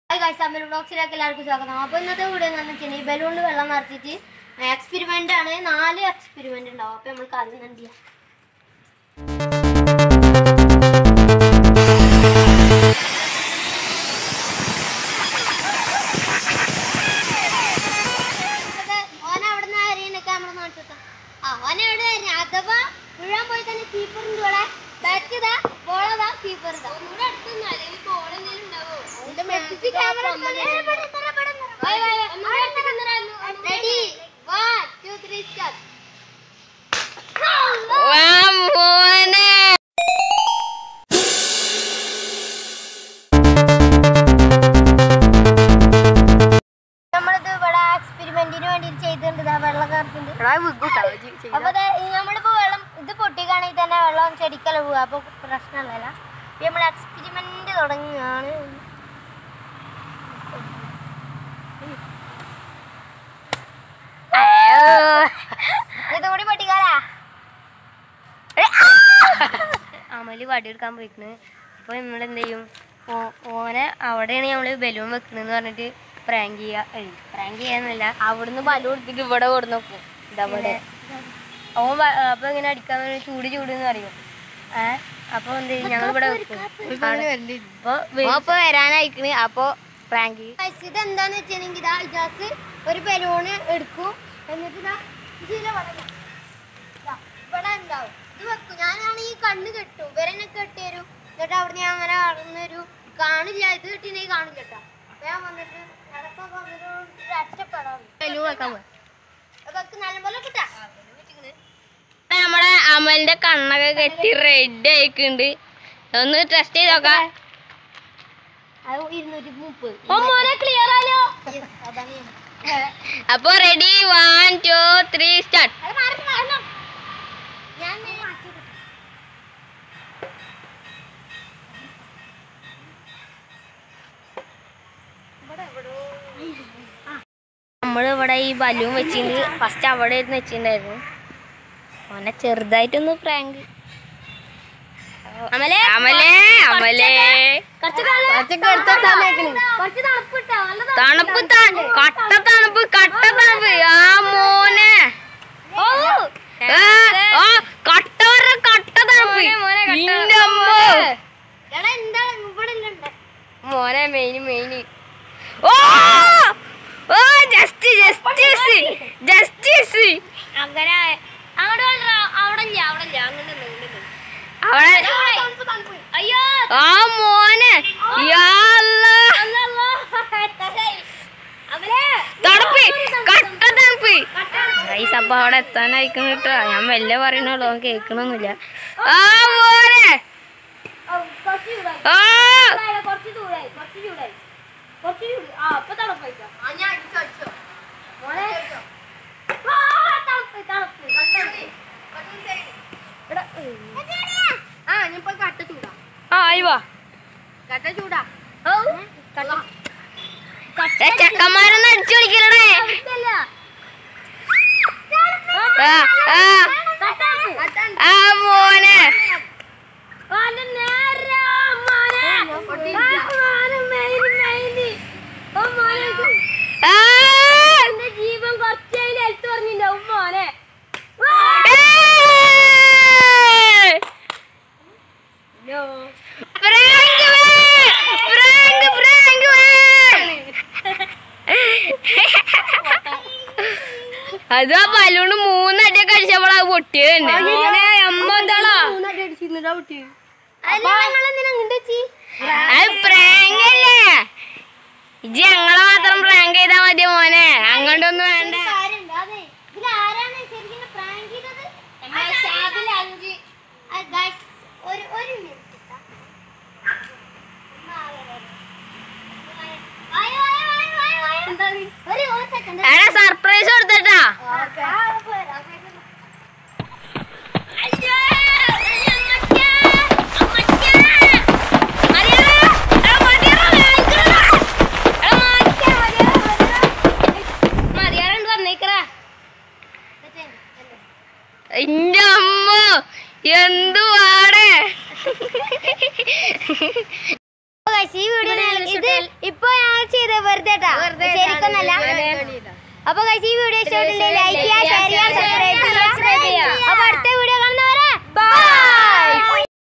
തമ്മിൽ ബ്ലോക്സിലേക്ക് എല്ലാവർക്കും സ്വാഗതം അപ്പോൾ ഇന്നത്തെ വീഡിയോ എന്താണെന്ന് വെച്ചാൽ ഈ ബലൂണിൽ വെള്ളം നിറച്ചിട്ട് എക്സ്പെരിമെൻ്റ് ആണ് നാല് എക്സ്പെരിമെൻ്റ് ഉണ്ടാവും അപ്പോൾ നമുക്ക് ആദ്യം എന്ത് ചെയ്യാം ഇത് ഓന അവിടുന്ന് എറിയുന്നൊക്കെ നമ്മൾ നോക്കിട്ടോ ആ ഓന എവിടെ എറിഞ്ഞ അഥവാ വീഴാൻ പോയി തന്നെ കീപ്പറിന്റെ ഇവിടെ ബാറ്റ് ഇതാ ബോൾ ഇതാ കീപ്പർ ഇതാ ready one two three start നമ്മളിത് ഇവിടെ എക്സ്പെരിമെന്റിന് വേണ്ടി ചെയ്തിട്ടുണ്ട് ഇതാ വെള്ളം കറക്കുന്നുണ്ട് അപ്പൊ ദേ ഈ നമ്മളിപ്പോ വെള്ളം ഇത് പൊട്ടിക്കാണെങ്കിൽ തന്നെ വെള്ളം ചെടിക്കല പോവുക അപ്പൊ പ്രശ്നമല്ല ഇപ്പൊ നമ്മൾ എക്സ്പെരിമെന്റ് തുടങ്ങുകയാണ് ഇതുകൂടി പൊട്ടിക്കാലാ അമല് വടിയെടുക്കാൻ പോയിക്കണ് അപ്പൊ നമ്മൾ എന്ത് ചെയ്യും ഓ- ഓനെ അവിടെയാണ് നമ്മള് ബലൂൺ വെക്കണെന്ന് പറഞ്ഞിട്ട് പ്രാങ്ക് ചെയ്യാ പ്രാങ്ക് ചെയ്യാന്നല്ല അവിടുന്ന് ബലൂൺ എടുത്തിട്ട് ഇവിടെ കൊടുന്ന് നോക്കും ഇതവിടെ ഓൻ വ- അപ്പൊ ഇങ്ങനെ അടിക്കാൻ വേണ്ടി ചൂട് ചൂട് എന്ന് പറയും ഏ അപ്പൊ എന്ത് ചെയ്യും ഞങ്ങൾ ഇവിടെ വെക്കും അപ്പൊ വെ- അപ്പൊ വരാനായിക്കണ് അപ്പൊ പ്രാങ്ക് ഇത് എന്താന്ന് വെച്ചിട്ടുണ്ടെങ്കിൽ ഇതാ ഇജാസ് ഒരു ബലൂണ് എടുക്കും എന്നിട്ട് ഇതാ ഇതിലെ ഇവിടെ ഇതാ. ഇതാ, ഇവിടെ ഉണ്ടാവും ഇത് വെക്കും ഞാനാണ് ഈ കണ്ണ് കെട്ടും ഇവരെന്നെ കെട്ടി തരും എന്നിട്ട് അവിടെ ഞാൻ അങ്ങനെ നടന്നൊരു കാണില്ല ഇത് കിട്ടിയിട്ടുണ്ടെങ്കിൽ കാണില്ല കേട്ടോ അപ്പൊ ഞാൻ വന്നിട്ട് നടക്കാൻ വന്നിട്ട് ഒരു അറ്റപ്പെടാം ബലൂൺ വെക്കാൻ പോയി അതൊക്കെ നല്ലപോലെ കിട്ടാ നമ്മുടെ അമലിന്റെ കണ്ണൊക്കെ കെട്ടി റെഡി ആയിക്കുണ്ട് ഒന്ന് ടെസ്റ്റ് ചെയ്ത് നോക്കാം അത് ഇരുന്നൂറ്റി മുപ്പത് ക്ലിയർ ആലോ അതാണ് ഞാൻ. അപ്പൊ ready one two three start അത് മാറി മാറണം ഞാൻ മാറ്റി നമ്മൾ ഇവിടെ ഈ ബലൂൺ വെച്ചിട്ട് ഫസ്റ്റ് അവിടെ ഇരുന്ന് വെച്ചിട്ടുണ്ടായിരുന്നു ഓനെ ചെറുതായിട്ടൊന്ന് പ്രാങ്ക് അമലേ അമലേ അമലേ കുറച്ച് തണുപ്പിട്ടാ നല്ല തണുപ്പ് ത- കട്ട തണുപ്പ് കട്ട തണുപ്പ് ആ മോനെ ഏ, ആ, കട്ട പറഞ്ഞ കട്ട തണുപ്പ് ഇന്റെ അമ്മോ. എടാ എന്താ ഇവിടെ ഇല്ലണ്ട് മോനെ മെയിൻ മെയിൻ ഓ ഓ ജസ്റ്റ് ജസ്റ്റിസ് ജസ്റ്റിസ് അങ്ങനെ അങ്ങോട്ട് അവിടെ ഇല്ല അവിടെ ഇല്ല അങ്ങനെ അവിടെ തണുപ്പ് തണുപ്പ് അയ്യോ ആ മോനെ യാ അല്ലാ. അവരെ തണുപ്പ് കട്ട തണുപ്പ് ഗൈസ് അപ്പൊ അവിടെ എത്താനായിക്കണ കേട്ടോ ഞാൻ മെല്ലെ പറയണുള്ളൂ അവൻ കേൾക്കണൊന്നുമില്ല ആ മോനെ കുറച്ച് ചൂടായി ആ കുറച്ച് ചൂടായി കുറച്ച് ചൂടായി കുറച്ച് ചൂട് ആ അപ്പൊ തണുപ്പായിട്ടോ ആ ഞാൻ അടിച്ചോ അടിച്ചോ മോളെ ആ, തണുപ്പ് തണുപ്പ് എടാ, ആ ഇനിയിപ്പോ കട്ട ചൂടാ ആ ആയി വാ കട്ട ചൂടാ ഓ കട്ട ഏ, ചെക്കന്മാരൊന്ന് അടിച്ചു കളിക്കണേ ഇതല്ല. ആ ആ കട്ട ആ മോനെ ഓന്റെ നേരെ ആ മോനെ. ആ മോനെ മെയിൻ മെയിൻ. ഓ മോനെ ആ എന്റെ ജീവൻ കുറച്ചതിൽ ഹെൽത്ത് പറഞ്ഞിട്ടുണ്ടാവും മോനെ ഏയ്! Prank way! Prank, prank way! അത് ആ ബലൂണ് മൂന്നടിയൊക്കെ അടിച്ചപ്പോൾ അത് പൊട്ടിയത് തന്നെ അത് പ്രാങ്ക് അല്ലേ ഇജ്ജ് ഞങ്ങളെ മാത്രം പ്രാങ്ക് ചെയ്താ മതി മോനെ അങ്ങോട്ടൊന്നും വേണ്ട ഒരു ഒരു മിനിറ്റ് ട്ടാ. വായോ, വായോ, വായോ, വായോ, വായോ. ഒരു ഒരു സെക്കൻഡ് എടാ സർപ്രൈസ് കൊടുത്തട്ടാ ഇന്റെ അമ്മ എന്തുവാടെ ഈ വീഡിയോ ഇത് ഇപ്പൊ ഞങ്ങൾ വേറൊന്നല്ല അപ്പൊ കഴിച്ച് ഈ വീഡിയോ ഇഷ്ടമായിട്ട്